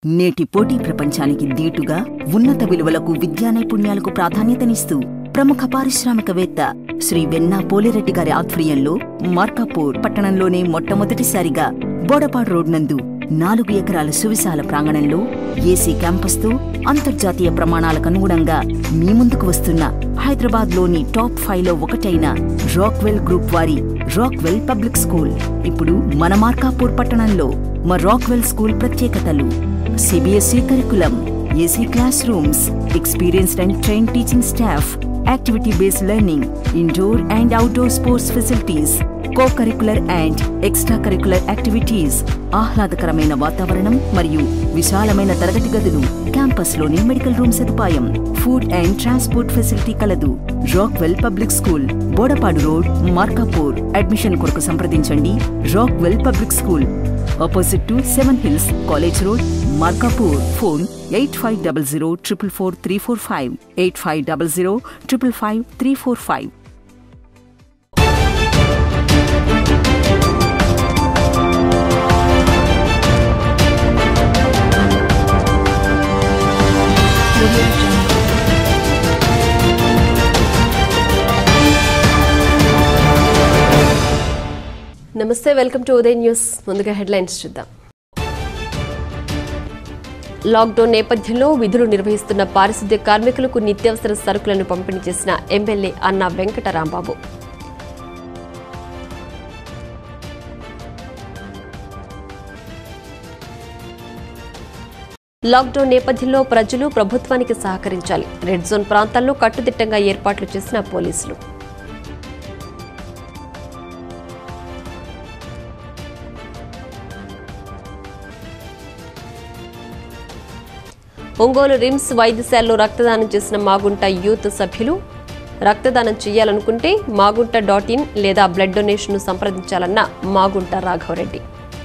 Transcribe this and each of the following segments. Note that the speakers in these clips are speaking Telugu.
నేటి పోటీ ప్రపంచానికి దీటుగా ఉన్నత విలువలకు విద్యా నైపుణ్యాలకు ప్రాధాన్యతనిస్తూ ప్రముఖ పారిశ్రామికవేత్త శ్రీ వెన్నా పోలిరెడ్డి గారి ఆధ్వర్యంలో మార్కాపూర్ పట్టణంలోనే మొట్టమొదటిసారిగా బోడపాడు రోడ్ నందు నాలుగు ఎకరాల సువిశాల ప్రాంగణంలో ఏసీ క్యాంపస్తో అంతర్జాతీయ ప్రమాణాలకు అనుగుణంగా మీ ముందుకు వస్తున్న హైదరాబాద్లోని టాప్ ఫైవ్ లో ఒకటైన రాక్వెల్ గ్రూప్ వారి రాక్వెల్ పబ్లిక్ స్కూల్ ఇప్పుడు మన మార్కాపూర్ పట్టణంలో మా రాక్వెల్ స్కూల్ ప్రత్యేకతలు CBSE curriculum AC class rooms experienced and train teaching staff activity based learning indoor and outdoor sports facilities co curricular and extra curricular activities ఆహ్లాదకరమైన వాతావరణం మరియు విశాలమైన తరగతి గదులు క్యాంపస్ లోని మెడికల్ రూమ్ సదుపాయం ఫుడ్ అండ్ ట్రాన్స్పోర్ట్ ఫెసిలిటీ కలదు Rockwell public school Bodapadu road Markapur admission కొరకు సంప్రదించండి Rockwell public school opposite to Seven Hills college road Markapur phone eight five double zero triple four three four five eight five double zero triple five three four five నమస్తే వెల్కమ్ టు ఉదయ్ న్యూస్ ముందుగా హెడ్లైన్స్ చూద్దాం లాక్డౌన్ నేపథ్యంలో విధులు నిర్వహిస్తున్న పారిశుద్ధ్య కార్మికులకు నిత్యావసర సరుకులను పంపిణీ చేసిన ఎమ్మెల్యే అన్నా వెంకటరాంబాబు లాక్డౌన్ నేపథ్యంలో ప్రజలు ప్రభుత్వానికి సహకరించాలి రెడ్ జోన్ ప్రాంతాల్లో కట్టుదిట్టంగా ఏర్పాట్లు చేసిన పోలీసులు ఒంగోలు రిమ్స్ వైద్యశాలలో రక్తదానం చేసిన మాగుంట యూత్ సభ్యులు రక్తదానం చేయాలనుకుంటే మాగుంట డాట్ ఇన్ లేదా బ్లడ్ డొనేషన్ను సంప్రదించాలన్న మాగుంట రాఘవరెడ్డి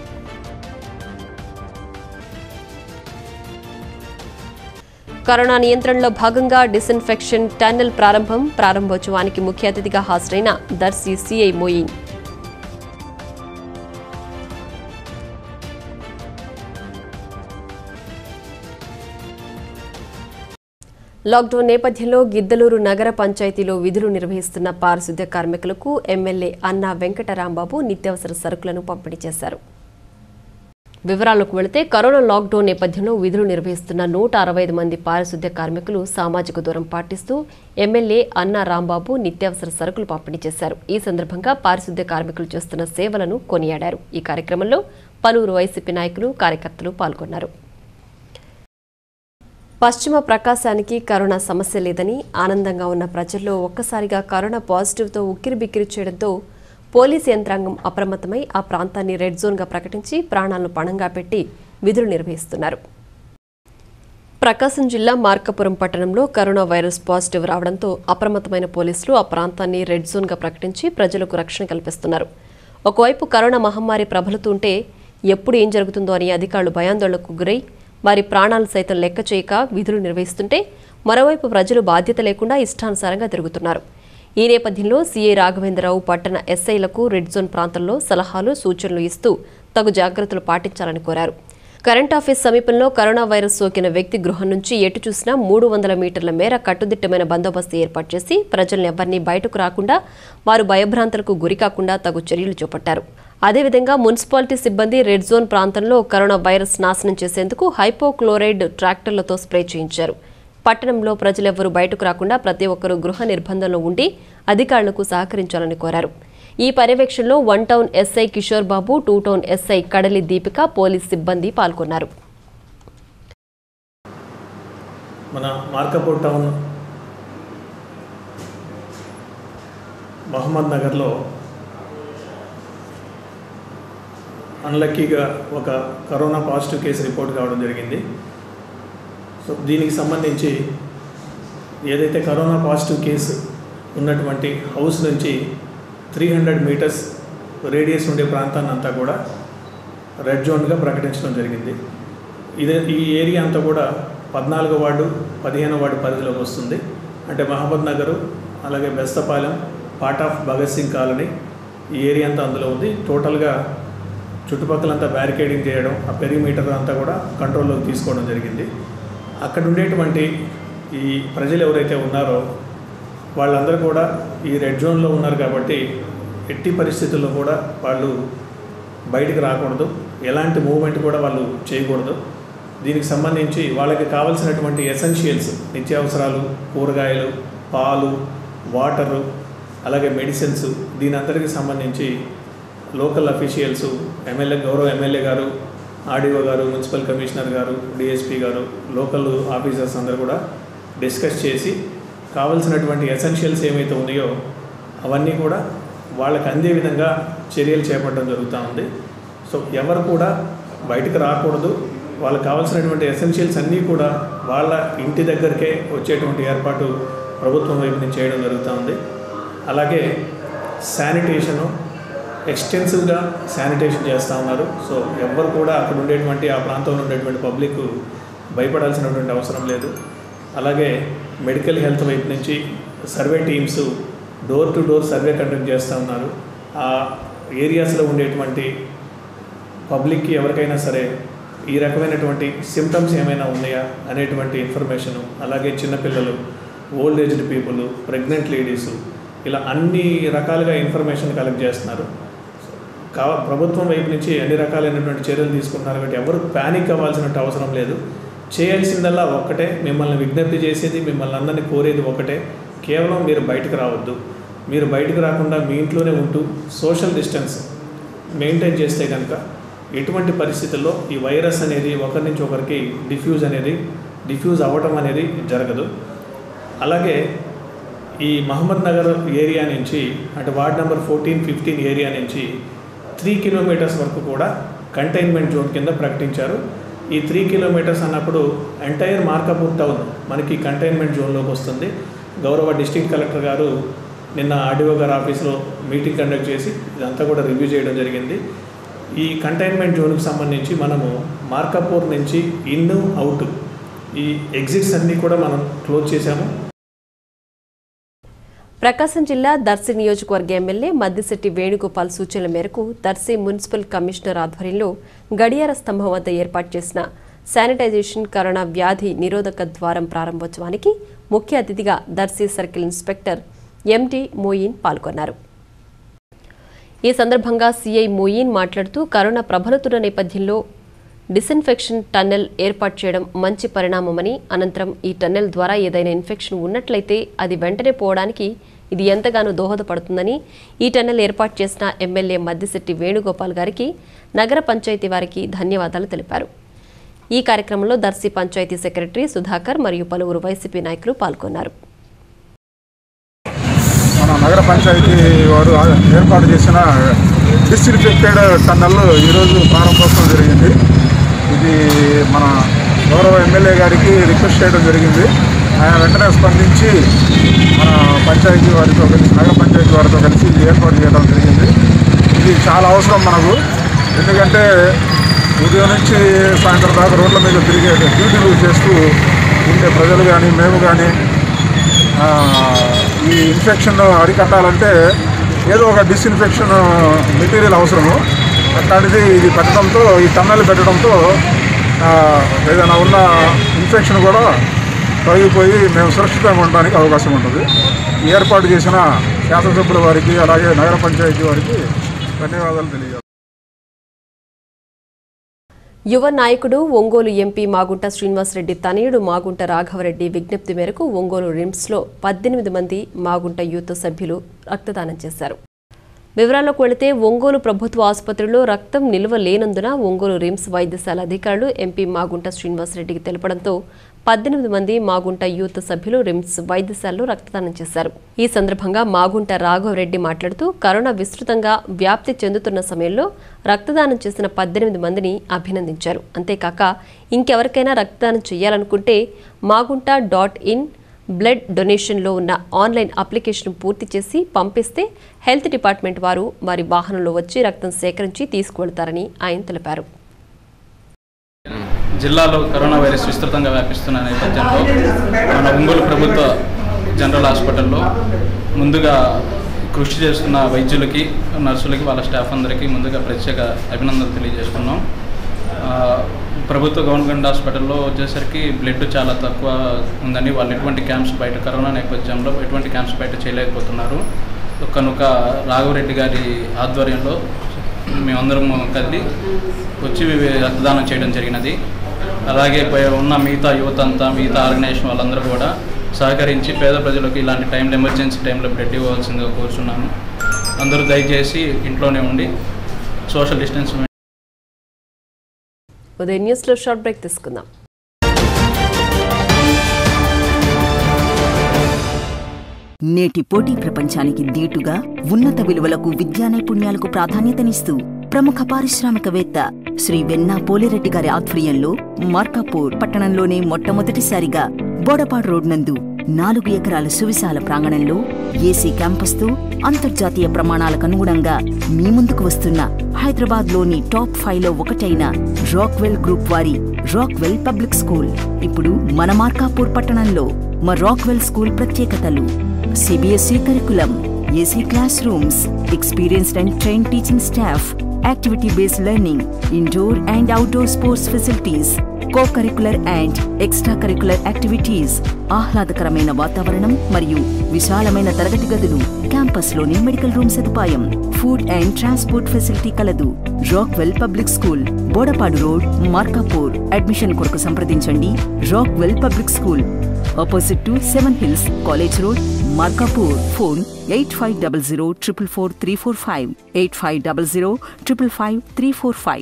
కరోనా నియంత్రణలో భాగంగా డిస్ఇన్ఫెక్షన్ టన్నెల్ ప్రారంభం ప్రారంభోత్సవానికి ముఖ్య అతిథిగా హాజరైన దర్శి సిఐ మోయిన్ లాక్డౌన్ నేపథ్యంలో గిద్దలూరు నగర పంచాయతీలో విధులు నిర్వహిస్తున్న పారిశుద్ధ్య కార్మికులకు ఎమ్మెల్యే అన్నా వెంకటరాంబాబు నిత్యావసర సరుకులను పంపిణీ చేశారు వివరాలకు వెళితే కరోనా లాక్డౌన్ నేపథ్యంలో విధులు నిర్వహిస్తున్న నూట అరవై ఐదు మంది పారిశుద్ధ్య కార్మికులు సామాజిక దూరం పాటిస్తూ ఎమ్మెల్యే అన్నా రాంబాబు నిత్యావసర సరుకులు పంపిణీ చేశారు ఈ సందర్భంగా పారిశుద్ధ్య కార్మికులు చేస్తున్న సేవలను కొనియాడారు ఈ కార్యక్రమంలో పలువురు వైసీపీ నాయకులు కార్యకర్తలు పాల్గొన్నారు పశ్చిమ ప్రకాశానికి కరోనా సమస్య లేదని ఆనందంగా ఉన్న ప్రజల్లో ఒక్కసారిగా కరోనా పాజిటివ్తో ఉక్కిరిబిక్కిరి చేయడంతో పోలీస్ యంత్రాంగం అప్రమత్తమై ఆ ప్రాంతాన్ని రెడ్ జోన్గా ప్రకటించి ప్రాణాలను పణంగా పెట్టి విధులు నిర్వహిస్తున్నారు ప్రకాశం జిల్లా మార్కపురం పట్టణంలో కరోనా వైరస్ పాజిటివ్ రావడంతో అప్రమత్తమైన పోలీసులు ఆ ప్రాంతాన్ని రెడ్ జోన్గా ప్రకటించి ప్రజలకు రక్షణ కల్పిస్తున్నారు ఒకవైపు కరోనా మహమ్మారి ప్రబలుతుంటే ఎప్పుడు ఏం జరుగుతుందో అని అధికారులు భయాందోళనకు గురై వారి ప్రాణాలు సైతం లెక్క చేయక విధులు నిర్వహిస్తుంటే మరోవైపు ప్రజలు బాధ్యత లేకుండా ఇష్టానుసారంగా తిరుగుతున్నారు ఈ నేపథ్యంలో సీఐ రాఘవేంద్రరావు పట్టణ ఎస్ఐలకు రెడ్ జోన్ ప్రాంతంలో సలహాలు సూచనలు ఇస్తూ తగు జాగ్రత్తలు పాటించాలని కోరారు కరెంట్ ఆఫీస్ సమీపంలో కరోనా వైరస్ సోకిన వ్యక్తి గృహం నుంచి ఎటు చూసినా మూడు వందల మీటర్ల మేర కట్టుదిట్టమైన బందోబస్తు ఏర్పాటు చేసి ప్రజలను ఎవరినీ బయటకు రాకుండా వారు భయభ్రాంతులకు గురికాకుండా తగు చర్యలు చేపట్టారు అదేవిధంగా మున్సిపాలిటీ సిబ్బంది రెడ్ జోన్ ప్రాంతంలో కరోనా వైరస్ నాశనం చేసేందుకు హైపోక్లోరైడ్ ట్రాక్టర్లతో స్ప్రే చేయించారు పట్టణంలో ప్రజలెవ్వరూ బయటకు రాకుండా ప్రతి ఒక్కరూ గృహ నిర్బంధంలో ఉండి అధికారులకు సహకరించాలని కోరారు ఈ పర్యవేక్షణలో one town SI Kishore Babu two town SI Kadali Deepika police సిబ్బంది పాల్గొన్నారు మన మార్కపూర్ టౌన్ మహమ్మద్ నగర్లో అన్లక్కీగా ఒక కరోనా పాజిటివ్ కేసు రిపోర్ట్ కావడం జరిగింది సో దీనికి సంబంధించి ఏదైతే కరోనా పాజిటివ్ కేసు ఉన్నటువంటి హౌస్ నుంచి త్రీ హండ్రెడ్ మీటర్స్ రేడియస్ ఉండే ప్రాంతాన్ని అంతా కూడా రెడ్ జోన్గా ప్రకటించడం జరిగింది ఇదే ఈ ఏరియా అంతా కూడా పద్నాలుగో వార్డు పదిహేనో వార్డు పరిధిలోకి వస్తుంది అంటే మహమ్మద్ నగరు అలాగే Bestapalem part of Bhagat Singh colony ఈ ఏరియా అంతా అందులో ఉంది టోటల్గా చుట్టుపక్కలంతా బ్యారికేడింగ్ చేయడం ఆ పెరిమీటర్ అంతా కూడా కంట్రోల్లోకి తీసుకోవడం జరిగింది అక్కడ ఉండేటువంటి ఈ ప్రజలు ఎవరైతే ఉన్నారో వాళ్ళందరూ కూడా ఈ రెడ్ జోన్లో ఉన్నారు కాబట్టి ఎట్టి పరిస్థితుల్లో కూడా వాళ్ళు బయటికి రాకూడదు ఎలాంటి మూవ్మెంట్ కూడా వాళ్ళు చేయకూడదు దీనికి సంబంధించి వాళ్ళకి కావాల్సినటువంటి ఎసెన్షియల్స్ నిత్యావసరాలు కూరగాయలు పాలు వాటరు అలాగే మెడిసిన్స్ దీని అందరికీ సంబంధించి లోకల్ అఫీషియల్స్ ఎమ్మెల్యే గౌరవ ఎమ్మెల్యే గారు ఆర్డీఓ గారు మున్సిపల్ కమిషనర్ గారు డిఎస్పీ గారు లోకల్ ఆఫీసర్స్ అందరూ కూడా డిస్కస్ చేసి కావలసినటువంటి ఎసెన్షియల్స్ ఏమైతే ఉన్నాయో అవన్నీ కూడా వాళ్ళకి అందే విధంగా చర్యలు చేపట్టడం జరుగుతూ ఉంది సో ఎవరు కూడా బయటకు రాకూడదు వాళ్ళకి కావాల్సినటువంటి ఎసెన్షియల్స్ అన్నీ కూడా వాళ్ళ ఇంటి దగ్గరికే వచ్చేటువంటి ఏర్పాటు ప్రభుత్వం వైపు నుంచి చేయడం జరుగుతూ ఉంది అలాగే శానిటేషను ఎక్స్టెన్సివ్గా శానిటేషన్ చేస్తూ ఉన్నారు సో ఎవ్వరు కూడా అక్కడ ఉండేటువంటి ఆ ప్రాంతంలో ఉండేటువంటి పబ్లిక్ భయపడాల్సినటువంటి అవసరం లేదు అలాగే మెడికల్ హెల్త్ వైపు నుంచి survey teams door to door survey conduct చేస్తూ ఉన్నారు ఆ ఏరియాస్లో ఉండేటువంటి పబ్లిక్కి ఎవరికైనా సరే ఈ రకమైనటువంటి సిమ్టమ్స్ ఏమైనా ఉన్నాయా అనేటువంటి ఇన్ఫర్మేషను అలాగే చిన్నపిల్లలు old aged people pregnant ladies ఇలా అన్ని రకాలుగా ఇన్ఫర్మేషన్ కలెక్ట్ చేస్తున్నారు కా ప్రభుత్వం వైపు నుంచి అన్ని రకాలైనటువంటి చర్యలు తీసుకుంటున్నారు కాబట్టి ఎవరు ప్యానిక్ అవ్వాల్సినట్టు అవసరం లేదు చేయాల్సిందల్లా ఒక్కటే మిమ్మల్ని విజ్ఞప్తి చేసేది మిమ్మల్ని అందరినీ కోరేది ఒకటే కేవలం మీరు బయటకు రావద్దు మీరు బయటకు రాకుండా మీ ఇంట్లోనే ఉంటూ సోషల్ డిస్టెన్స్ మెయింటైన్ చేస్తే కనుక ఎటువంటి పరిస్థితుల్లో ఈ వైరస్ అనేది ఒకరి నుంచి ఒకరికి డిఫ్యూజ్ అనేది డిఫ్యూజ్ అవ్వటం అనేది జరగదు అలాగే ఈ మహమ్మద్ నగర్ ఏరియా నుంచి అంటే ward number fourteen fifteen area నుంచి త్రీ కిలోమీటర్స్ వరకు కూడా కంటైన్మెంట్ జోన్ కింద ప్రకటించారు ఈ త్రీ కిలోమీటర్స్ అన్నప్పుడు ఎంటైర్ మార్కాపూర్ టౌన్ మనకి కంటైన్మెంట్ జోన్లోకి వస్తుంది గౌరవ డిస్ట్రిక్ట్ కలెక్టర్ గారు నిన్న ఆర్డీఓ గారి ఆఫీస్లో మీటింగ్ కండక్ట్ చేసి ఇదంతా కూడా రివ్యూ చేయడం జరిగింది ఈ కంటైన్మెంట్ జోన్కి సంబంధించి మనము మార్కాపూర్ నుంచి ఇన్ అవుట్ ఈ ఎగ్జిట్స్ అన్నీ కూడా మనం క్లోజ్ చేశాము ప్రకాశం జిల్లా దర్శి నియోజకవర్గ ఎమ్మెల్యే మద్దిశెట్టి వేణుగోపాల్ సూచనల మేరకు దర్శి మున్సిపల్ కమిషనర్ ఆధ్వర్యంలో గడియార స్తంభం వద్ద ఏర్పాటు చేసిన శానిటైజేషన్ కరోనా వ్యాధి నిరోధక ద్వారం ప్రారంభోత్సవానికి ముఖ్య అతిథిగా Darsi circle inspector MT Moin పాల్గొన్నారు ఈ సందర్భంగా సీఐ మోయిన్ మాట్లాడుతూ కరోనా ప్రబలుతున్న నేపథ్యంలో డిస్ఇన్ఫెక్షన్ టన్నెల్ ఏర్పాటు చేయడం మంచి పరిణామమని అనంతరం ఈ టన్నెల్ ద్వారా ఏదైనా ఇన్ఫెక్షన్ ఉన్నట్లయితే అది వెంటనే పోవడానికి ఇది ఎంతగానో దోహదపడుతుందని ఈ టన్నెల్ ఏర్పాటు చేసిన ఎమ్మెల్యే మద్దిశెట్టి వేణుగోపాల్ గారికి నగర పంచాయతీ వారికి ధన్యవాదాలు తెలిపారు ఈ కార్యక్రమంలో దర్శి పంచాయతీ సెక్రటరీ సుధాకర్ మరియు పలువురు వైసీపీ నాయకులు పాల్గొన్నారు మన నగర పంచాయతీ వారు ఏర్పాటు చేసిన డిస్ఇన్ఫెక్టెడ్ టన్నల్ ఈరోజు ప్రారంభోత్సవం జరిగింది ఇది మన గౌరవ ఎమ్మెల్యే గారికి రిక్వెస్ట్ చేయడం జరిగింది ఆయన వెంటనే స్పందించి మన పంచాయతీ వారితో కలిసి నగర పంచాయతీ వారితో కలిసి ఇది ఏర్పాటు చేయడం జరిగింది ఇది చాలా అవసరం మనకు ఎందుకంటే ఉదయం నుంచి సాయంత్రం దాకా రోడ్ల మీద తిరిగే డ్యూటీలు చేస్తూ ఉండే ప్రజలు కానీ మేము కానీ ఆ, ఈ ఇన్ఫెక్షన్ అరికట్టాలంటే ఏదో ఒక డిస్ఇన్ఫెక్షన్ మెటీరియల్ అవసరము అట్లాంటిది ఇది పెట్టడంతో ఈ టన్నెల్ పెట్టడంతో ఆ, ఏదైనా ఉన్న ఇన్ఫెక్షన్ కూడా తొలగిపోయి మేము సురక్షితంగా ఉండడానికి అవకాశం ఉంటుంది ఈ ఏర్పాటు చేసిన శాసనసభ్యుల వారికి అలాగే నగర పంచాయతీ వారికి ధన్యవాదాలు తెలియజేస్తాను యువ నాయకుడు ఒంగోలు ఎంపీ మాగుంట శ్రీనివాసరెడ్డి తనయుడు మాగుంట రాఘవరెడ్డి విజ్ఞప్తి మేరకు ఒంగోలు రిమ్స్లో పద్దెనిమిది మంది మాగుంట యూత్ సభ్యులు రక్తదానం చేశారు వివరాల్లోకి వెళితే ఒంగోలు ప్రభుత్వ ఆసుపత్రిలో రక్తం నిల్వ లేనందున ఒంగోలు రిమ్స్ వైద్యశాల అధికారులు ఎంపీ మాగుంట శ్రీనివాసరెడ్డికి తెలపడంతో పద్దెనిమిది మంది మాగుంట యూత్ సభ్యులు రిమ్స్ వైద్యశాలలో రక్తదానం చేశారు ఈ సందర్భంగా మాగుంట రాఘవరెడ్డి మాట్లాడుతూ కరోనా విస్తృతంగా వ్యాప్తి చెందుతున్న సమయంలో రక్తదానం చేసిన పద్దెనిమిది మందిని అభినందించారు అంతేకాక ఇంకెవరికైనా రక్తదానం చేయాలనుకుంటే మాగుంట డాట్ ఇన్ బ్లడ్ డొనేషన్లో ఉన్న ఆన్లైన్ అప్లికేషన్ పూర్తి చేసి పంపిస్తే హెల్త్ డిపార్ట్మెంట్ వారు వారి వాహనంలో వచ్చి రక్తం సేకరించి తీసుకువెళ్తారని ఆయన తెలిపారు జిల్లాలో కరోనా వైరస్ విస్తృతంగా వ్యాపిస్తున్న నేపథ్యంలో మన ఒంగోలు ప్రభుత్వ జనరల్ హాస్పిటల్లో ముందుగా కృషి చేస్తున్న వైద్యులకి నర్సులకి వాళ్ళ స్టాఫ్ అందరికీ ముందుగా ప్రత్యేక అభినందనలు తెలియజేస్తున్నాం ఆ, ప్రభుత్వ గవర్నమెంట్ హాస్పిటల్లో వచ్చేసరికి బ్లడ్ చాలా తక్కువ ఉందని వాళ్ళు ఎటువంటి క్యాంప్స్ బయట కరోనా నేపథ్యంలో ఎటువంటి క్యాంప్స్ బయట చేయలేకపోతున్నారు కనుక రాఘవరెడ్డి గారి ఆధ్వర్యంలో మేమందరం కదిలి వచ్చి రక్తదానం చేయడం జరిగినది అలాగే పై- ఉన్న మిగతా యువత అంతా మిగతా ఆర్గనైజేషన్ వాళ్ళందరూ కూడా సహకరించి పేద ప్రజలకు ఇలాంటి టైంలో ఎమర్జెన్సీ టైంలో బ్లడ్ ఇవ్వాల్సిందిగా కోరుచున్నాను అందరూ దయచేసి ఇంట్లోనే ఉండి సోషల్ డిస్టెన్స్ ఉదయం న్యూస్లో షార్ట్ బ్రేక్ తీసుకుందాం నేటి పోటీ ప్రపంచానికి దీటుగా ఉన్నత విలువలకు విద్యా నైపుణ్యాలకు ప్రాధాన్యతనిస్తూ ప్రముఖ పారిశ్రామికవేత్త శ్రీ వెన్నా పోలిరెడ్డి గారి ఆధ్వర్యంలో మార్కాపూర్ పట్టణంలోనే మొట్టమొదటిసారిగా బోడపాడు రోడ్ నందు నాలుగు ఎకరాల సువిశాల ప్రాంగణంలో ఏసీ క్యాంపస్తో అంతర్జాతీయ ప్రమాణాలకు అనుగుణంగా మీ ముందుకు వస్తున్న హైదరాబాద్లోని టాప్ ఫైవ్ లో ఒకటైన రాక్వెల్ గ్రూప్ వారి రాక్వెల్ పబ్లిక్ స్కూల్ ఇప్పుడు మన మార్కాపూర్ పట్టణంలో మా రాక్వెల్ స్కూల్ ప్రత్యేకతలు CBSE curriculum AC class rooms experienced and train teaching staff activity based learning indoor and outdoor sports facilities co curricular and extra curricular activities ఆహ్లాదకరమైన వాతావరణం మరియు విశాలమైన తరగతి గదులు క్యాంపస్ లోని మెడికల్ రూమ్ సదుపాయం ఫుడ్ అండ్ ట్రాన్స్పోర్ట్ ఫెసిలిటీ కలదు Rockwell public school Bodapadu road Markapur admission కొరకు సంప్రదించండి Rockwell public school opposite to Seven Hills college road Markapur phone eight five double zero triple four three four five eight five double zero triple five three four five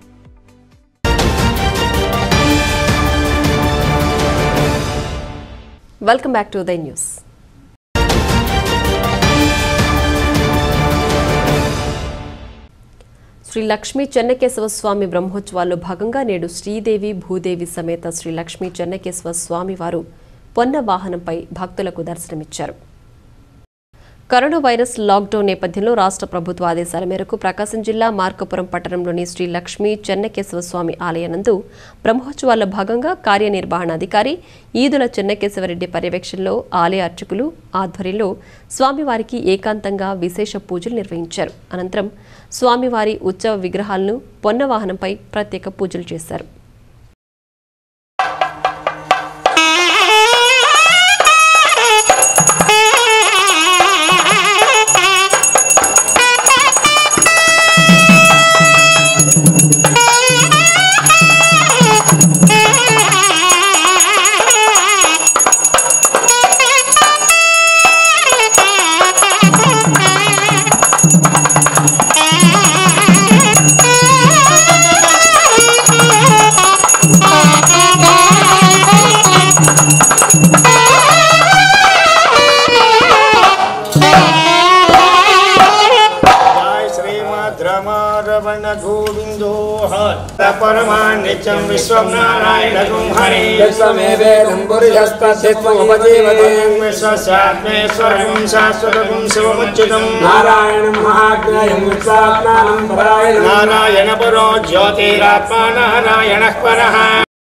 welcome back to Uday news Shri Lakshmi Chennakesava Swamy బ్రహ్మోత్సవాల్లో భాగంగా నేడు శ్రీదేవి భూదేవి సమేత శ్రీ లక్ష్మీ చెన్నకేశవ స్వామి వారు పొన్న వాహనంపై భక్తులకు దర్శనమిచ్చారు కరోనా వైరస్ లాక్డౌన్ నేపథ్యంలో రాష్ట్ర ప్రభుత్వ ఆదేశాల మేరకు ప్రకాశం జిల్లా మార్కపురం పట్టణంలోని శ్రీ లక్ష్మీ చెన్నకేశవ స్వామి ఆలయనందు బ్రహ్మోత్సవాల్లో భాగంగా కార్యనిర్వహణాధికారి ఈదుల చెన్నకేశవరెడ్డి పర్యవేక్షణలో ఆలయ అర్చకులు ఆధ్వర్యంలో స్వామివారికి ఏకాంతంగా విశేష పూజలు నిర్వహించారు అనంతరం స్వామివారి ఉత్సవ విగ్రహాలను పొన్న వాహనంపై ప్రత్యేక పూజలు చేశారు जय श्रीमद् रमारमण गोविन्दो परमान्यचं विश्वं नारायणगुं हरे यस्त्वमेवेदं पुरुषस्तस्यत्वमुपजीवते विश्वस्यात्मेश्वरगुं शाश्वतगुं शिवमुच्युतं नारायणं महाज्ञायं विश्वात्मानं परायणं नारायणपरो ज्योतिरात्मा नारायणः परः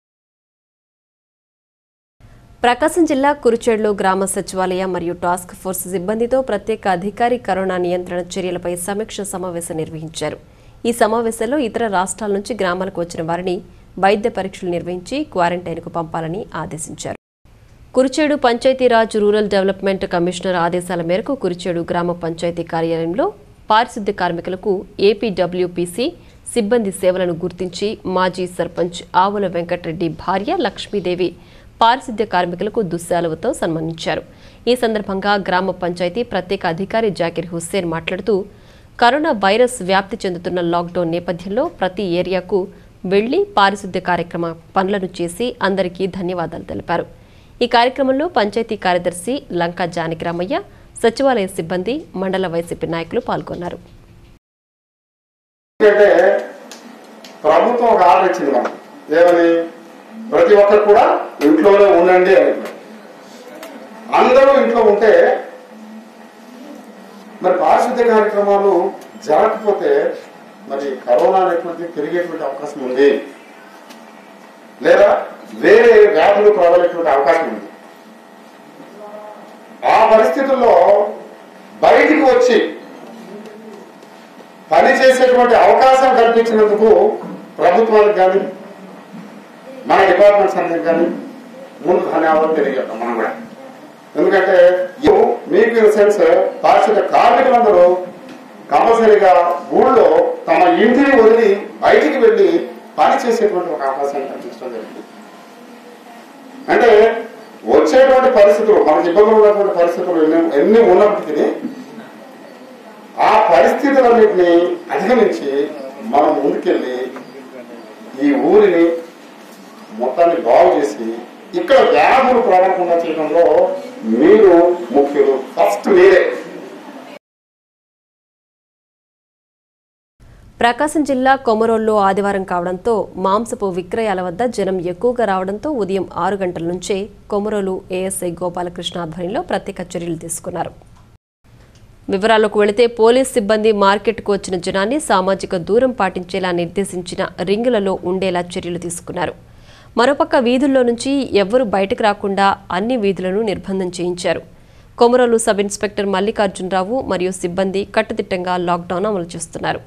ప్రకాశం జిల్లా కురుచేడులో గ్రామ సచివాలయ మరియు టాస్క్ ఫోర్స్ సిబ్బందితో ప్రత్యేక అధికారి కరోనా నియంత్రణ చర్యలపై సమీక్ష సమావేశం నిర్వహించారు ఈ సమావేశంలో ఇతర రాష్ట్రాల నుంచి గ్రామాలకు వచ్చిన వారిని వైద్య పరీక్షలు నిర్వహించి క్వారంటైన్కు పంపాలని ఆదేశించారు Kurichedu Panchayati Raj rural development commissioner ఆదేశాల మేరకు కురిచేడు గ్రామ పంచాయతీ కార్యాలయంలో పారిశుద్ధ్య కార్మికులకు ఏపీడబ్ల్యూపీసీ సిబ్బంది సేవలను గుర్తించి మాజీ సర్పంచ్ ఆవుల వెంకటరెడ్డి భార్య లక్ష్మీదేవి పారిశుద్ధ్య కార్మికులకు దుశ్శాలువతో సన్మానించారు ఈ సందర్భంగా గ్రామ పంచాయతీ ప్రత్యేక అధికారి జాకిర్ హుస్సేన్ మాట్లాడుతూ కరోనా వైరస్ వ్యాప్తి చెందుతున్న లాక్డౌన్ నేపథ్యంలో ప్రతి ఏరియాకు వెళ్లి పారిశుద్ధ్య కార్యక్రమ పనులను చేసి అందరికీ ధన్యవాదాలు తెలిపారు ఈ కార్యక్రమంలో పంచాయతీ కార్యదర్శి లంకా జానకిరామయ్య సచివాలయ సిబ్బంది మండల వైసీపీ నాయకులు పాల్గొన్నారు ఎందుకంటే ప్రభుత్వం ఒక ఆర్డర్ ఇచ్చింది మనం ఏమని ప్రతి ఒక్కరు కూడా ఇంట్లోనే ఉండండి అని అందరూ ఇంట్లో ఉంటే మరి పారిశుద్ధ్య కార్యక్రమాలు జరగకపోతే మరి కరోనా అనేటువంటి పెరిగేటువంటి అవకాశం ఉంది లేదా వేరే వ్యాధులు ప్రబలేటువంటి అవకాశం ఉంది ఆ పరిస్థితుల్లో బయటికి వచ్చి పని చేసేటువంటి అవకాశం కల్పించినందుకు ప్రభుత్వానికి కానీ మన డిపార్ట్మెంట్స్ అందరికి కానీ ముందు ధన్యవాదాలు తెలియజేస్తాం మనం కూడా ఎందుకంటే ఇవి మీకు ఇన్ సెన్స్ పారిశుద్ధ కార్మికులందరూ కంపల్సరీగా ఊళ్ళో తమ ఇంటిని వదిలి బయటికి వెళ్ళి పని చేసేటువంటి ఒక అవకాశాన్ని కల్పించడం జరిగింది అంటే వచ్చేటువంటి పరిస్థితులు మనకి ఇబ్బందులు ఉన్నటువంటి పరిస్థితులు ఎన్ని ఎన్ని ఉన్నప్పటికీ ఆ పరిస్థితులన్నింటినీ అధిగమించి మనం ముందుకెళ్ళి ఈ ఊరిని మొత్తాన్ని బాగు చేసి ఇక్కడ వ్యాధులు ప్రబలకుండా చేయడంలో మీరు ముఖ్యులు ఫస్ట్ మీరే ప్రకాశం జిల్లా కొమరోల్లో ఆదివారం కావడంతో మాంసపు విక్రయాల వద్ద జనం ఎక్కువగా రావడంతో ఉదయం ఆరు గంటల నుంచే కొమరోలు ఏఎస్ఐ గోపాలకృష్ణ ఆధ్వర్యంలో ప్రత్యేక చర్యలు తీసుకున్నారు వివరాలకు వెళితే పోలీస్ సిబ్బంది మార్కెట్కు వచ్చిన జనాన్ని సామాజిక దూరం పాటించేలా నిర్దేశించిన రింగులలో ఉండేలా చర్యలు తీసుకున్నారు మరోపక్క వీధుల్లో నుంచి ఎవ్వరూ బయటకు రాకుండా అన్ని వీధులను నిర్బంధం చేయించారు కొమరోలు సబ్ ఇన్స్పెక్టర్ మల్లికార్జునరావు మరియు సిబ్బంది కట్టుదిట్టంగా లాక్డౌన్ అమలు చేస్తున్నారు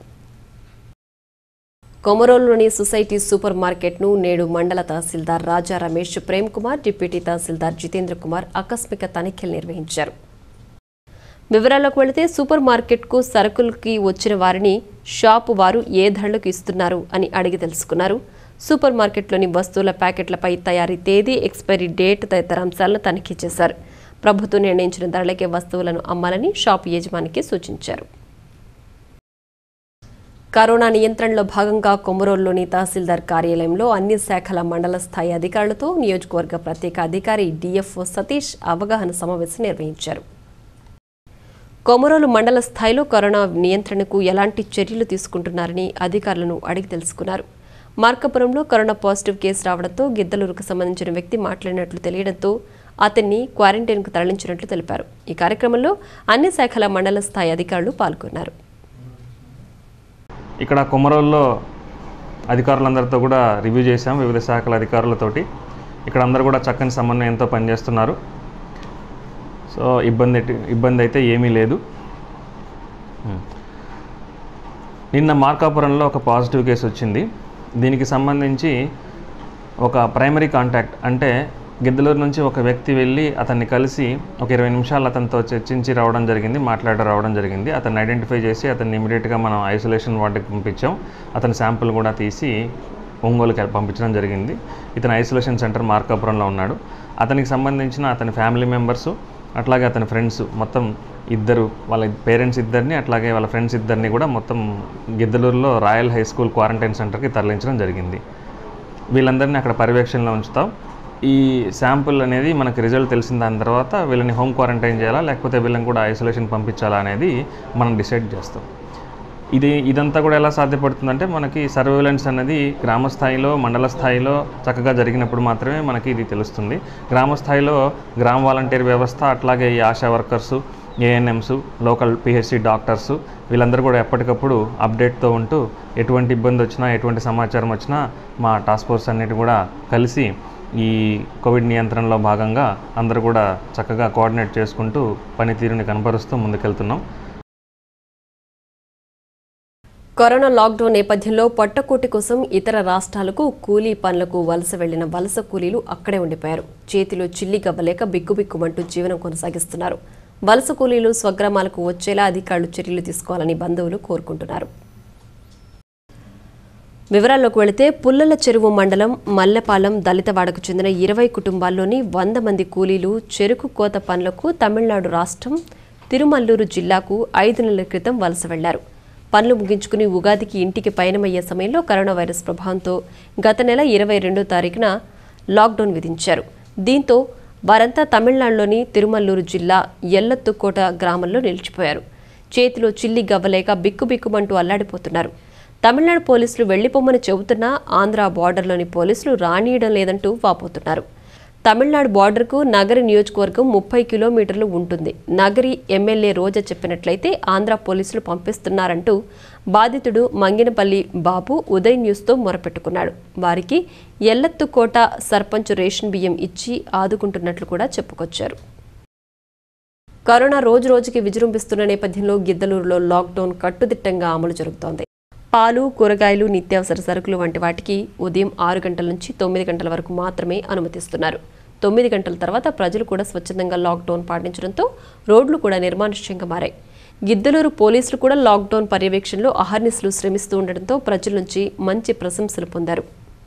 కొమరోలులోని సొసైటీ సూపర్ మార్కెట్ను నేడు మండల తహసీల్దార్ రాజా రమేష్ ప్రేమ్ కుమార్ డిప్యూటీ తహసీల్దార్ జితేంద్ర కుమార్ ఆకస్మిక తనిఖీలు నిర్వహించారు వివరాల్లోకి వెళితే సూపర్ మార్కెట్కు సరుకులకి వచ్చిన వారిని షాపు వారు ఏ ధరలకు ఇస్తున్నారు అని అడిగి తెలుసుకున్నారు సూపర్ మార్కెట్లోని వస్తువుల ప్యాకెట్లపై తయారీ తేదీ ఎక్స్పైరీ డేట్ తదితర అంశాలను తనిఖీ చేశారు ప్రభుత్వం నిర్ణయించిన ధరలకే వస్తువులను అమ్మాలని షాపు యజమానికి సూచించారు కరోనా నియంత్రణలో భాగంగా కొమరోల్లోని తహసీల్దార్ కార్యాలయంలో అన్ని శాఖల మండల స్థాయి అధికారులతో నియోజకవర్గ ప్రత్యేక అధికారి డిఎఫ్ఓ సతీష్ అవగాహన సమావేశం నిర్వహించారు కొమరోలు మండల స్థాయిలో కరోనా నియంత్రణకు ఎలాంటి చర్యలు తీసుకుంటున్నారని అధికారులను అడిగి తెలుసుకున్నారు మార్కపురంలో కరోనా పాజిటివ్ కేసు రావడంతో గిద్దలూరుకు సంబంధించిన వ్యక్తి మాట్లాడినట్లు తెలియడంతో అతన్ని క్వారంటైన్కు తరలించినట్లు తెలిపారు ఈ కార్యక్రమంలో అన్ని శాఖల మండల స్థాయి అధికారులు పాల్గొన్నారు ఇక్కడ కొమరోల్లో అధికారులందరితో కూడా రివ్యూ చేశాం వివిధ శాఖల అధికారులతోటి ఇక్కడ అందరూ కూడా చక్కని సమన్వయంతో పనిచేస్తున్నారు సో ఇబ్బంది ఎట్టి- ఇబ్బంది అయితే ఏమీ లేదు ఉమ్. నిన్న మార్కాపురంలో ఒక పాజిటివ్ కేసు వచ్చింది దీనికి సంబంధించి ఒక ప్రైమరీ కాంటాక్ట్ అంటే గిద్దలూరు నుంచి ఒక వ్యక్తి వెళ్ళి అతన్ని కలిసి ఒక ఇరవై నిమిషాలు అతనితో చర్చించి రావడం జరిగింది మాట్లాడి రావడం జరిగింది అతన్ని ఐడెంటిఫై చేసి అతన్ని ఇమీడియట్గా మనం ఐసోలేషన్ వార్డుకి పంపించాం అతని శాంపుల్ కూడా తీసి ఒంగోలుకి పంపించడం జరిగింది ఇతను ఐసోలేషన్ సెంటర్ మార్కాపురంలో ఉన్నాడు అతనికి సంబంధించిన అతని ఫ్యామిలీ మెంబర్సు అట్లాగే అతని ఫ్రెండ్స్ మొత్తం ఇద్దరు వాళ్ళ పేరెంట్స్ ఇద్దరిని అట్లాగే వాళ్ళ ఫ్రెండ్స్ ఇద్దరిని కూడా మొత్తం గిద్దలూరులో రాయల్ హై స్కూల్ క్వారంటైన్ సెంటర్కి తరలించడం జరిగింది వీళ్ళందరినీ అక్కడ పర్యవేక్షణలో ఉంచుతాం ఈ శాంపుల్ అనేది మనకి రిజల్ట్ తెలిసిన దాని తర్వాత వీళ్ళని హోమ్ క్వారంటైన్ చేయాలా లేకపోతే వీళ్ళని కూడా ఐసోలేషన్ పంపించాలా అనేది మనం డిసైడ్ చేస్తాం ఇది ఇదంతా కూడా ఎలా సాధ్యపడుతుందంటే మనకి సర్వేలెన్స్ అనేది గ్రామ స్థాయిలో మండల స్థాయిలో చక్కగా జరిగినప్పుడు మాత్రమే మనకి ఇది తెలుస్తుంది గ్రామ స్థాయిలో గ్రామ వాలంటీర్ వ్యవస్థ అట్లాగే ఈ ASHA workers ANMs local PHC doctors వీళ్ళందరూ కూడా ఎప్పటికప్పుడు అప్డేట్తో ఉంటూ ఎటువంటి ఇబ్బంది వచ్చినా ఎటువంటి సమాచారం వచ్చినా మా టాస్క్ ఫోర్స్ అన్నిటి కూడా కలిసి ఈ కోవిడ్ నియంత్రణలో భాగంగా అందరూ కూడా చక్కగా కోఆర్డినేట్ చేసుకుంటూ పనితీరుని కనపరుస్తూ ముందుకెళ్తున్నాం కరోనా లాక్డౌన్ నేపథ్యంలో పొట్టకూటి కోసం ఇతర రాష్ట్రాలకు కూలీ పనులకు వలస వెళ్లిన వలస కూలీలు అక్కడే ఉండిపోయారు చేతిలో చిల్లి గవ్వలేక బిక్కుబిక్కుమంటూ జీవనం కొనసాగిస్తున్నారు వలస కూలీలు స్వగ్రామాలకు వచ్చేలా అధికారులు చర్యలు తీసుకోవాలని బంధువులు కోరుకుంటున్నారు వివరాల్లోకి వెళితే పుల్లల చెరువు మండలం మల్లెపాలెం దళితవాడకు చెందిన ఇరవై కుటుంబాల్లోని వంద మంది కూలీలు చెరుకు కోత పనులకు తమిళనాడు రాష్ట్రం తిరుమల్లూరు జిల్లాకు ఐదు నెలల క్రితం వలస వెళ్లారు పనులు ముగించుకుని ఉగాదికి ఇంటికి పయనమయ్యే సమయంలో కరోనా వైరస్ ప్రభావంతో గత నెల ఇరవై రెండో తారీఖున లాక్డౌన్ విధించారు దీంతో వారంతా తమిళనాడులోని తిరుమల్లూరు జిల్లా ఎల్లత్తుకోట గ్రామంలో నిలిచిపోయారు చేతిలో చిల్లి గవ్వలేక బిక్కుబిక్కుమంటూ అల్లాడిపోతున్నారు తమిళనాడు పోలీసులు వెళ్లిపోమ్మని చెబుతున్నా ఆంధ్ర బార్డర్లోని పోలీసులు రానియడం లేదంటూ వాపోతున్నారు తమిళనాడు బార్డర్కు నగరి నియోజకవర్గం ముప్పై కిలోమీటర్లు ఉంటుంది నగరి ఎమ్మెల్యే రోజా చెప్పినట్లయితే ఆంధ్ర పోలీసులు పంపిస్తున్నారంటూ బాధితుడు మంగినపల్లి బాబు ఉదయ్ న్యూస్తో మొరపెట్టుకున్నాడు వారికి ఎల్లత్తుకోట సర్పంచ్ రేషన్ బియ్యం ఇచ్చి ఆదుకుంటున్నట్లు కూడా చెప్పుకొచ్చారు కరోనా రోజు రోజుకి విజృంభిస్తున్న నేపథ్యంలో గిద్దలూరులో లాక్డౌన్ కట్టుదిట్టంగా అమలు జరుగుతోంది పాలు కూరగాయలు నిత్యావసర సరుకులు వంటి వాటికి ఉదయం ఆరు గంటల నుంచి తొమ్మిది గంటల వరకు మాత్రమే అనుమతిస్తున్నారు తొమ్మిది గంటల తర్వాత ప్రజలు కూడా స్వచ్ఛందంగా లాక్డౌన్ పాటించడంతో రోడ్లు కూడా నిర్మానుష్యంగా మారాయి గిద్దలూరు పోలీసులు కూడా లాక్డౌన్ పర్యవేక్షణలో అహర్నిశలు శ్రమిస్తూ ఉండడంతో ప్రజల నుంచి మంచి ప్రశంసలు పొందారు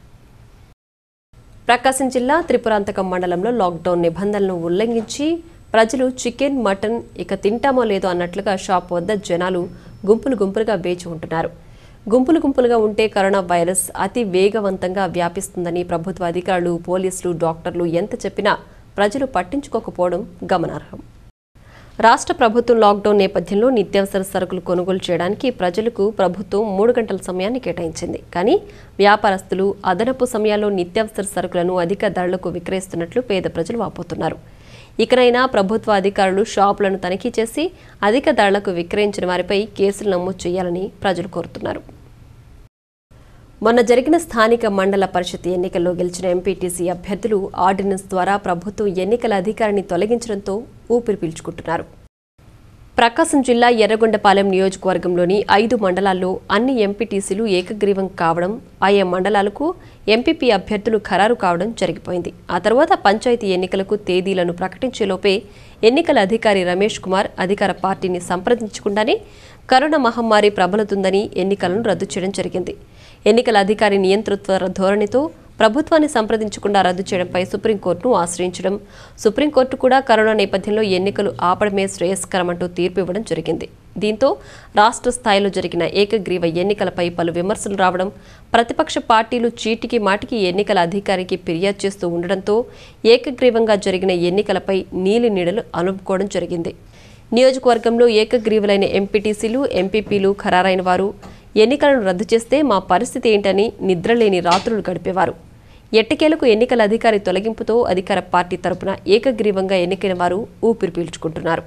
ప్రకాశం జిల్లా త్రిపురాంతకం మండలంలో లాక్డౌన్ నిబంధనలను ఉల్లంఘించి ప్రజలు చికెన్ మటన్ ఇక తింటామో లేదో అన్నట్లుగా షాప్ వద్ద జనాలు గుంపులు గుంపులుగా వేచి ఉంటున్నారు గుంపులు గుంపులుగా ఉంటే కరోనా వైరస్ అతి వేగవంతంగా వ్యాపిస్తుందని ప్రభుత్వ అధికారులు పోలీసులు డాక్టర్లు ఎంత చెప్పినా ప్రజలు పట్టించుకోకపోవడం గమనార్హం రాష్ట్ర ప్రభుత్వం లాక్డౌన్ నేపథ్యంలో నిత్యావసర సరుకులు కొనుగోలు చేయడానికి ప్రజలకు ప్రభుత్వం మూడు గంటల సమయాన్ని కేటాయించింది కానీ వ్యాపారస్తులు అదనపు సమయాల్లో నిత్యావసర సరుకులను అధిక ధరలకు విక్రయిస్తున్నట్లు పేద ప్రజలు వాపోతున్నారు ఇకనైనా ప్రభుత్వ అధికారులు షాపులను తనిఖీ చేసి అధిక ధరలకు విక్రయించిన వారిపై కేసులు నమోదు చేయాలని ప్రజలు కోరుతున్నారు మొన్న జరిగిన స్థానిక మండల పరిషత్ ఎన్నికల్లో గెలిచిన ఎంపీటీసీ అభ్యర్థులు ఆర్డినెన్స్ ద్వారా ప్రభుత్వం ఎన్నికల అధికారిని తొలగించడంతో ఊపిరి పీల్చుకుంటున్నారు ప్రకాశం జిల్లా ఎర్రగొండపాలెం నియోజకవర్గంలోని ఐదు మండలాల్లో అన్ని ఎంపీటీసీలు ఏకగ్రీవం కావడం ఆయా మండలాలకు ఎంపీపీ అభ్యర్థులు ఖరారు కావడం జరిగిపోయింది ఆ తర్వాత పంచాయతీ ఎన్నికలకు తేదీలను ప్రకటించేలోపే ఎన్నికల అధికారి రమేష్ కుమార్ అధికార పార్టీని సంప్రదించకుండానే కరోనా మహమ్మారి ప్రబలుతుందని ఎన్నికలను రద్దు చేయడం జరిగింది ఎన్నికల అధికారి నియంతృత్వ ధోరణితో ప్రభుత్వాన్ని సంప్రదించకుండా రద్దు చేయడంపై సుప్రీంకోర్టును ఆశ్రయించడం సుప్రీంకోర్టు కూడా కరోనా నేపథ్యంలో ఎన్నికలు ఆపడమే శ్రేయస్కరమంటూ తీర్పు ఇవ్వడం జరిగింది దీంతో రాష్ట్ర స్థాయిలో జరిగిన ఏకగ్రీవ ఎన్నికలపై పలు విమర్శలు రావడం ప్రతిపక్ష పార్టీలు చీటికి మాటికి ఎన్నికల అధికారికి ఫిర్యాదు చేస్తూ ఉండడంతో ఏకగ్రీవంగా జరిగిన ఎన్నికలపై నీలి నీడలు అలుపుకోవడం జరిగింది నియోజకవర్గంలో ఏకగ్రీవులైన ఎంపీటీసీలు ఎంపీపీలు ఖరారైన వారు ఎన్నికలను రద్దు చేస్తే మా పరిస్థితి ఏంటని నిద్రలేని రాత్రులు గడిపేవారు ఎట్టకేలకు ఎన్నికల అధికారి తొలగింపుతో అధికార పార్టీ తరపున ఏకగ్రీవంగా ఎన్నికైన వారు ఊపిరి పీల్చుకుంటున్నారు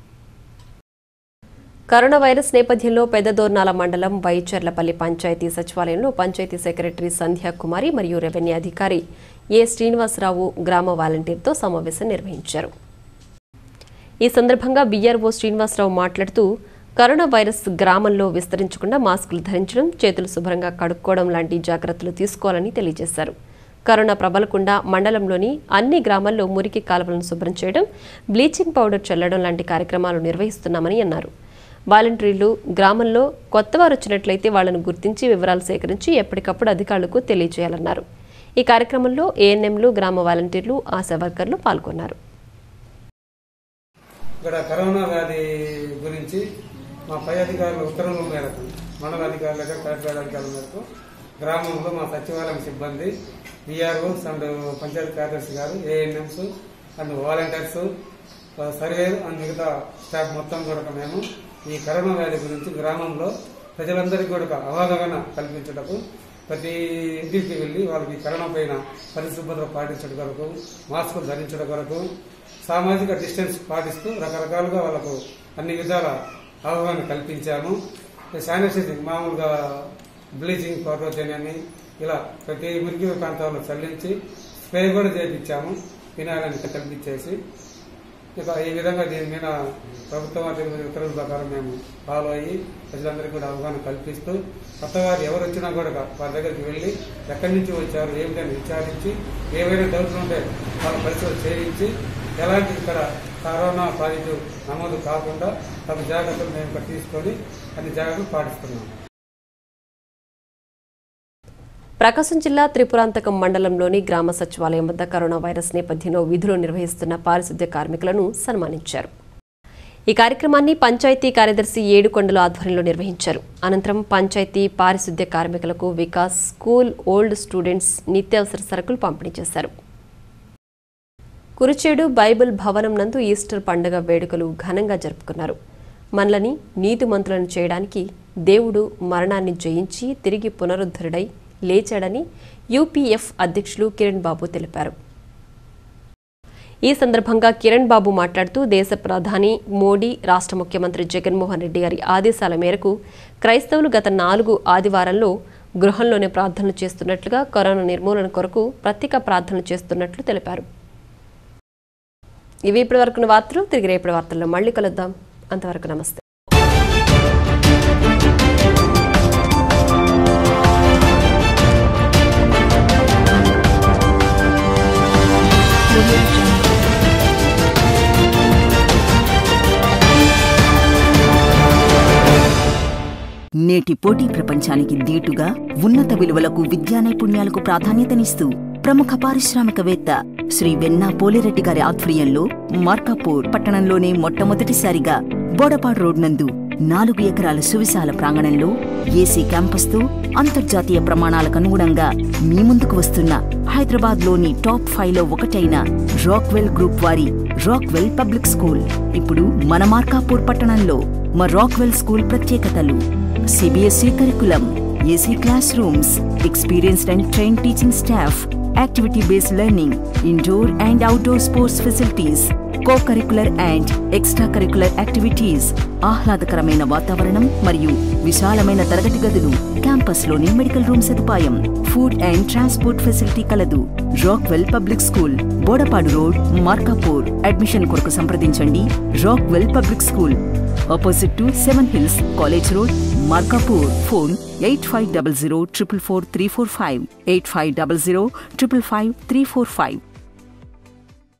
కరోనా వైరస్ నేపథ్యంలో పెద్దదోర్నాల మండలం వైచర్లపల్లి పంచాయతీ సచివాలయంలో పంచాయతీ సెక్రటరీ సంధ్యా కుమారి మరియు రెవెన్యూ అధికారి ఏ శ్రీనివాసరావు గ్రామ వాలంటీర్తో సమావేశం నిర్వహించారు ఈ సందర్భంగా బీఆర్ఓ శ్రీనివాసరావు మాట్లాడుతూ కరోనా వైరస్ గ్రామంలో విస్తరించకుండా మాస్కులు ధరించడం చేతులు శుభ్రంగా కడుక్కోవడం లాంటి జాగ్రత్తలు తీసుకోవాలని తెలియజేశారు కరోనా ప్రబలకుండా మండలంలోని అన్ని గ్రామాల్లో మురికి కాలువలను శుభ్రం చేయడం బ్లీచింగ్ పౌడర్ చల్లడం లాంటి కార్యక్రమాలు నిర్వహిస్తున్నామని అన్నారు వాలంటీర్లు గ్రామంలో కొత్తవారు వచ్చినట్లయితే వాళ్లను గుర్తించి వివరాలు సేకరించి ఎప్పటికప్పుడు అధికారులకు తెలియజేయాలన్నారు ఈ కార్యక్రమంలో ఏఎన్ఎంలు గ్రామ వాలంటీర్లు ఆశా వర్కర్లు పాల్గొన్నారు ఇక్కడ కరోనా వ్యాధి గురించి మా పై అధికారుల ఉత్తర్వుల మేరకు మండల అధికారుల దగ్గర కలెక్టర్ అధికారుల మేరకు గ్రామంలో మా సచివాలయం సిబ్బంది విఆర్ఓస్ అండ్ పంచాయతీ కార్యదర్శి గారు ఏఎన్ఎంస్ అండ్ వాలంటీర్స్ సర్వేలు అండ్ మిగతా స్టాఫ్ మొత్తం కూడా మేము ఈ కరోనా వ్యాధి గురించి గ్రామంలో ప్రజలందరికీ కూడా అవగాహన కల్పించటకు ప్రతి ఇంటికి వెళ్లి వాళ్ళకి కరోనా పైన పరిశుభ్రత పాటించడం కొరకు మాస్కులు ధరించడం కొరకు సామాజిక డిస్టెన్స్ పాటిస్తూ రకరకాలుగా వాళ్ళకు అన్ని విధాల అవగాహన కల్పించాము శానిటైజింగ్ మామూలుగా బ్లీచింగ్ పౌడర్ అని ఇలా ప్రతి మురికి ప్రాంతాల్లో చల్లించి స్ప్రే కూడా చేయించాము వినాలని కల్పించేసి ఇక ఈ విధంగా దీని మీద ప్రభుత్వం వారి ఉత్తర్వుల ప్రకారం మేము ఫాలో అయ్యి ప్రజలందరికీ కూడా అవగాహన కల్పిస్తూ కొత్త వారు ఎవరు వచ్చినా కూడా వారి దగ్గరికి వెళ్ళి ఎక్కడి నుంచి వచ్చారు ఏమిటని విచారించి ఏవైనా డౌట్లు ఉంటే వాళ్ళ పరిస్థితులు చేయించి ఎలాంటి ఇక్కడ కరోనా పాజిటివ్ నమోదు కాకుండా తమ జాగ్రత్తలు మేము ఇక్కడ తీసుకొని అన్ని జాగ్రత్తలు పాటిస్తున్నాం ప్రకాశం జిల్లా త్రిపురాంతకం మండలంలోని గ్రామ సచివాలయం వద్ద కరోనా వైరస్ నేపథ్యంలో విధులు నిర్వహిస్తున్న పారిశుద్ధ్య కార్మికులను సన్మానించారు ఈ కార్యక్రమాన్ని పంచాయతీ కార్యదర్శి ఏడుకొండల ఆధ్వర్యంలో నిర్వహించారు అనంతరం పంచాయతీ పారిశుద్ధ్య కార్మికులకు వికాస్ స్కూల్ ఓల్డ్ స్టూడెంట్స్ నిత్యావసర సరుకులు పంపిణీ చేశారు కురిచేడు బైబిల్ భవనం నందు ఈస్టర్ పండుగ వేడుకలు ఘనంగా జరుపుకున్నారు మనలని నీతిమంతులను చేయడానికి దేవుడు మరణాన్ని జయించి తిరిగి పునరుద్ధరుడై లేచాడని యూపీఎఫ్ అధ్యక్షులు కిరణ్ బాబు తెలిపారు ఈ సందర్భంగా కిరణ్ బాబు మాట్లాడుతూ దేశ ప్రధాని మోడీ రాష్ట్ర ముఖ్యమంత్రి జగన్మోహన్ రెడ్డి గారి ఆదేశాల మేరకు క్రైస్తవులు గత నాలుగు ఆదివారంలో గృహంలోనే ప్రార్థనలు చేస్తున్నట్లుగా కరోనా నిర్మూలన కొరకు ప్రత్యేక ప్రార్థనలు చేస్తున్నట్లు తెలిపారు ఇవి ఇప్పటి వరకు వార్తలు తిరిగి రేపటి వార్తల్లో మళ్ళీ కలుద్దాం అంతవరకు నమస్తే నేటి పోటీ ప్రపంచానికి దీటుగా ఉన్నత విలువలకు విద్యా నైపుణ్యాలకు ప్రాధాన్యతనిస్తూ ప్రముఖ పారిశ్రామికవేత్త శ్రీ వెన్నా పోలిరెడ్డి గారి ఆధ్వర్యంలో మార్కాపూర్ పట్టణంలోనే మొట్టమొదటిసారిగా బోడపాడు రోడ్ నందు నాలుగు ఎకరాల సువిశాల ప్రాంగణంలో ఏసీ క్యాంపస్తో అంతర్జాతీయ ప్రమాణాలకు అనుగుణంగా మీ ముందుకు వస్తున్న హైదరాబాద్లోని టాప్ ఫైవ్ లో ఒకటైన రాక్వెల్ గ్రూప్ వారి రాక్వెల్ పబ్లిక్ స్కూల్ ఇప్పుడు మన మార్కాపూర్ పట్టణంలో మా రాక్వెల్ స్కూల్ ప్రత్యేకతలు CBSE curriculum AC class rooms experienced and train teaching staff activity based learning indoor and outdoor sports facilities co curricular and extra curricular activities ఆహ్లాదకరమైన వాతావరణం మరియు విశాలమైన తరగతి గదులు క్యాంపస్ లోని మెడికల్ రూమ్ సదుపాయం ఫుడ్ అండ్ ట్రాన్స్పోర్ట్ ఫెసిలిటీ కలదు Rockwell public school Bodapadu road Markapur admission కొరకు సంప్రదించండి Rockwell public school opposite to Seven Hills college road Markapur phone eight five double zero triple four three four five eight five double zero triple five three four five